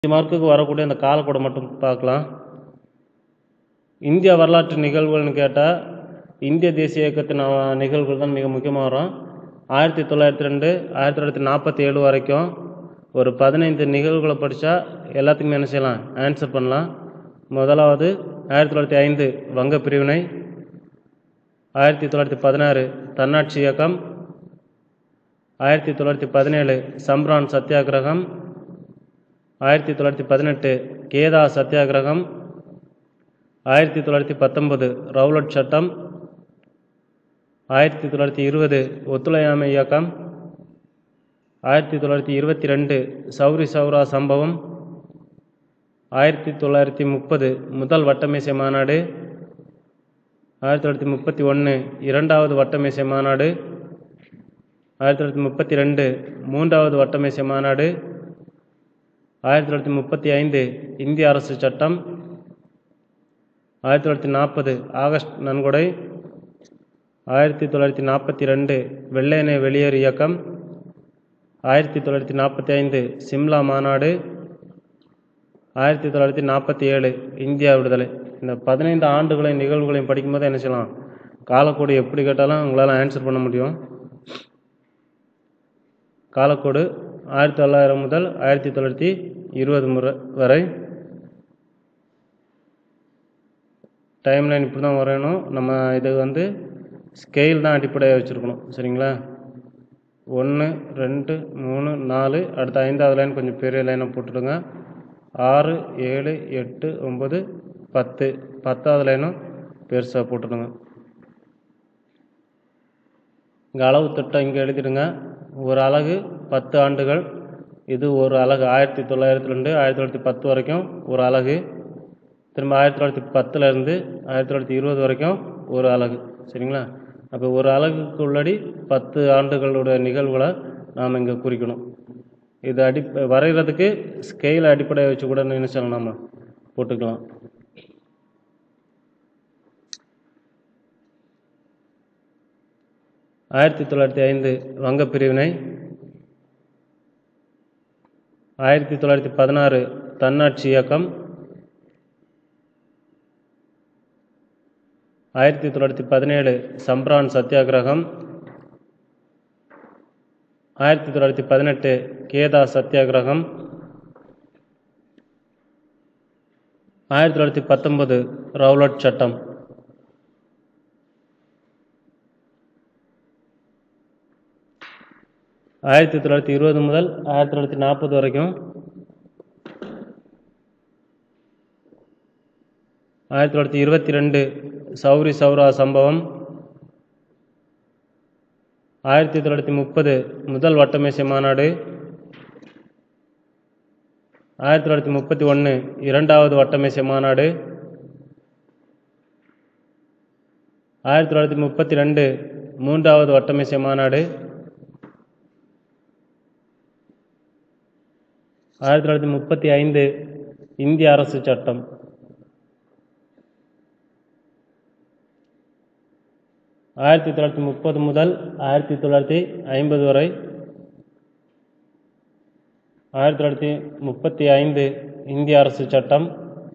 அஞ்சு மார்க்குக்கு வரக்கூடிய அந்த காலக்கோடை மட்டும் பார்க்கலாம் இந்திய வரலாற்று நிகழ்வுகள்னு கேட்டால் இந்திய தேசிய இயக்கத்தின் அஹ், நிகழ்வுகள் தான் மிக முக்கியமாக வரும் ஆயிரத்தி தொள்ளாயிரத்தி ரெண்டு ஆயிரத்தி தொள்ளாயிரத்தி நாற்பத்தி ஏழு வரைக்கும் ஒரு பதினைந்து நிகழ்வுகளை படித்தா எல்லாத்துக்குமே என்ன செய்யலாம் ஆன்சர் பண்ணலாம் முதலாவது ஆயிரத்தி தொள்ளாயிரத்தி ஐந்து வங்க பிரிவினை ஆயிரத்தி தொள்ளாயிரத்தி பதினாறு தன்னாட்சி இயக்கம் ஆயிரத்தி தொள்ளாயிரத்தி பதினேழு சம்ரான் சத்தியாகிரகம் ஆயிரத்தி தொள்ளாயிரத்தி பதினெட்டு கேதா சத்தியாகிரகம் ஆயிரத்தி தொள்ளாயிரத்தி பத்தொன்பது ரவுலட் சட்டம் ஆயிரத்தி தொள்ளாயிரத்தி இருபது ஒத்துழையாமை இயக்கம் ஆயிரத்தி தொள்ளாயிரத்தி இருபத்தி ரெண்டு சௌரி சௌரா சம்பவம் ஆயிரத்தி தொள்ளாயிரத்தி முப்பது முதல் வட்டமேசை மாநாடு ஆயிரத்தி தொள்ளாயிரத்தி முப்பத்தி ஒன்று இரண்டாவது வட்டமேசை மாநாடு ஆயிரத்தி தொள்ளாயிரத்தி முப்பத்தி ரெண்டு மூன்றாவது வட்டமேசை மாநாடு ஆயிரத்தி தொள்ளாயிரத்தி முப்பத்தி ஐந்து இந்திய அரசு சட்டம் ஆயிரத்தி தொள்ளாயிரத்தி நாற்பது ஆகஸ்ட் நன்கொடை ஆயிரத்தி தொள்ளாயிரத்தி நாற்பத்தி ரெண்டு வெள்ளையனே வெளியேறு இயக்கம் ஆயிரத்தி தொள்ளாயிரத்தி நாற்பத்தி ஐந்து சிம்லா மாநாடு ஆயிரத்தி தொள்ளாயிரத்தி நாற்பத்தி ஏழு இந்தியா விடுதலை இந்த பதினைந்து ஆண்டுகளின் நிகழ்வுகளையும் படிக்கும்போது என்ன செய்யலாம் காலக்கோடு எப்படி கேட்டாலும் உங்களால் ஆன்சர் பண்ண முடியும் காலக்கோடு ஆயிரத்தி தொள்ளாயிரம் முதல் ஆயிரத்தி தொள்ளாயிரத்தி இருபது முறை வரை டைம் லைன் இப்படி தான் வரையணும் நம்ம இது வந்து ஸ்கெயில் தான் அடிப்படையாக வச்சுருக்கணும் சரிங்களா ஒன்று ரெண்டு மூணு நாலு அடுத்த ஐந்தாவது லைன் கொஞ்சம் பெரிய லைனாக போட்டுடுங்க ஆறு ஏழு எட்டு ஒம்பது பத்து பத்தாவது லைனும் பெருசாக போட்டுடுங்க இங்கே அளவு திட்டம் இங்கே எழுதிடுங்க ஒரு அலகு பத்து ஆண்டுகள் இது ஒரு அலகு ஆயிரத்தி தொள்ளாயிரத்தி ரெண்டு ஆயிரத்தி தொள்ளாயிரத்தி பத்து வரைக்கும் ஒரு அலகு திரும்ப ஆயிரத்தி தொள்ளாயிரத்தி பத்துலேருந்து ஆயிரத்தி தொள்ளாயிரத்தி இருபது வரைக்கும் ஒரு அலகு சரிங்களா அப்போ ஒரு அலகுக்கு உள்ளடி பத்து ஆண்டுகளோட நிகழ்வுகளை நாம் இங்கே குறிக்கணும் இது அடி வரைகிறதுக்கு ஸ்கெயில் அடிப்படையை வச்சு கூட நினைச்சாலும் நாம் போட்டுக்கலாம் ஆயிரத்தி தொள்ளாயிரத்தி ஐந்து வங்க பிரிவினை ஆயிரத்தி தொள்ளாயிரத்தி பதினாறு தன்னாட்சி இயக்கம் ஆயிரத்தி தொள்ளாயிரத்தி பதினேழு சம்ரான் சத்தியாகிரகம் ஆயிரத்தி தொள்ளாயிரத்தி பதினெட்டு கேதா சத்தியாகிரகம் ஆயிரத்தி தொள்ளாயிரத்தி பத்தொன்பது ரவுலட் சட்டம் ஆயிரத்தி தொள்ளாயிரத்தி இருபது முதல் ஆயிரத்தி தொள்ளாயிரத்தி நாற்பது வரைக்கும் ஆயிரத்தி தொள்ளாயிரத்தி இருபத்தி ரெண்டு சௌரி சௌரா சம்பவம் ஆயிரத்தி தொள்ளாயிரத்தி முப்பது முதல் வட்டமேசை மாநாடு ஆயிரத்தி தொள்ளாயிரத்தி முப்பத்தி ஒன்று இரண்டாவது வட்டமேசை மாநாடு ஆயிரத்தி தொள்ளாயிரத்தி முப்பத்தி ரெண்டு மூன்றாவது வட்டமேசை மாநாடு ஆயிரத்தி தொள்ளாயிரத்தி முப்பத்தி ஐந்து இந்திய அரசு சட்டம் ஆயிரத்தி தொள்ளாயிரத்தி முப்பது முதல் ஆயிரத்தி தொள்ளாயிரத்தி ஐம்பது வரை ஆயிரத்தி தொள்ளாயிரத்தி முப்பத்தி ஐந்து இந்திய அரசு சட்டம்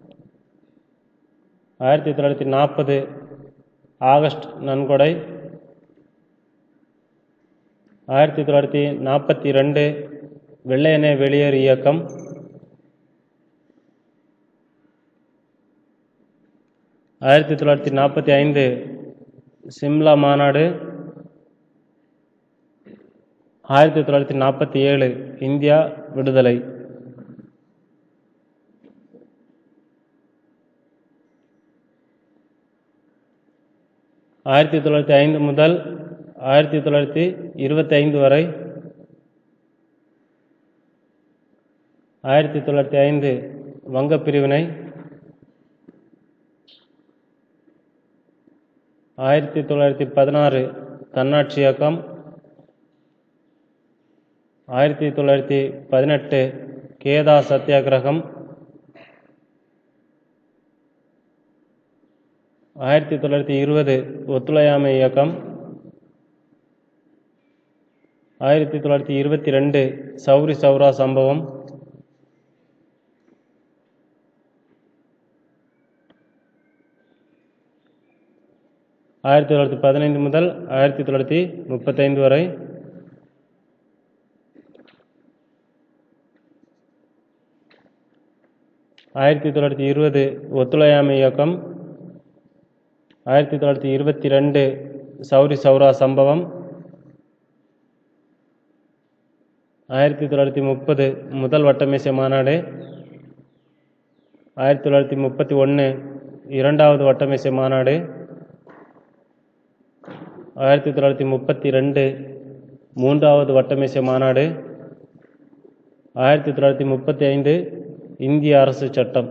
ஆயிரத்தி தொள்ளாயிரத்தி நாற்பது ஆகஸ்ட் நன்கொடை ஆயிரத்தி தொள்ளாயிரத்தி நாற்பத்தி ரெண்டு வெள்ளையனே வெளியேறு இயக்கம் ஆயிரத்தி தொள்ளாயிரத்தி நாற்பத்தி ஐந்து சிம்லா மாநாடு ஆயிரத்தி தொள்ளாயிரத்தி நாற்பத்தி ஏழு இந்தியா விடுதலை ஆயிரத்தி தொள்ளாயிரத்தி ஐந்து முதல் ஆயிரத்தி தொள்ளாயிரத்தி இருபத்தி ஐந்து வரை ஆயிரத்தி தொள்ளாயிரத்தி ஐந்து வங்க பிரிவினை ஆயிரத்தி தொள்ளாயிரத்தி பதினாறு தன்னாட்சி இயக்கம் ஆயிரத்தி தொள்ளாயிரத்தி பதினெட்டு கேதா சத்தியாகிரகம் ஆயிரத்தி தொள்ளாயிரத்தி இருபது ஒத்துழையாமை இயக்கம் ஆயிரத்தி தொள்ளாயிரத்தி இருபத்தி ரெண்டு சௌரி சௌரா சம்பவம் ஆயிரத்தி தொள்ளாயிரத்தி பதினைந்து முதல் ஆயிரத்தி தொள்ளாயிரத்தி முப்பத்தைந்து வரை ஆயிரத்தி தொள்ளாயிரத்தி இருபது ஒத்துழையாமை இயக்கம் ஆயிரத்தி தொள்ளாயிரத்தி இருபத்தி ரெண்டு சௌரி சௌரா சம்பவம் ஆயிரத்தி தொள்ளாயிரத்தி முப்பது முதல் வட்டமேசை மாநாடு ஆயிரத்தி தொள்ளாயிரத்தி முப்பத்தி ஒன்று இரண்டாவது வட்டமேசை மாநாடு ஆயிரத்தி தொள்ளாயிரத்தி முப்பத்தி ரெண்டு மூன்றாவது வட்டமேசை மாநாடு ஆயிரத்தி தொள்ளாயிரத்தி முப்பத்தி ஐந்து இந்திய அரசு சட்டம்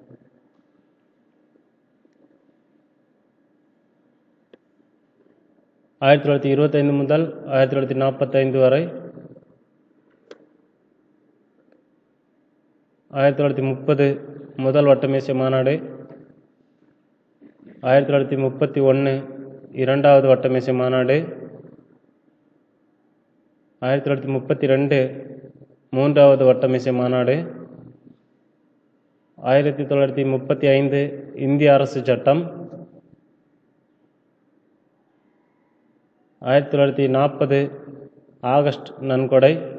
ஆயிரத்தி தொள்ளாயிரத்தி இருபத்தைந்து முதல் ஆயிரத்தி தொள்ளாயிரத்தி நாற்பத்தைந்து வரை ஆயிரத்தி தொள்ளாயிரத்தி முப்பது முதல் வட்டமேசை மாநாடு ஆயிரத்தி தொள்ளாயிரத்தி முப்பத்தி ஒன்று இரண்டாவது வட்டமேசை மாநாடு ஆயிரத்தி தொள்ளாயிரத்தி முப்பத்தி ரெண்டு மூன்றாவது வட்டமேசை மாநாடு ஆயிரத்தி தொள்ளாயிரத்தி முப்பத்தி ஐந்து இந்திய அரசு சட்டம் ஆயிரத்தி தொள்ளாயிரத்தி நாற்பது ஆகஸ்ட் நன்கொடை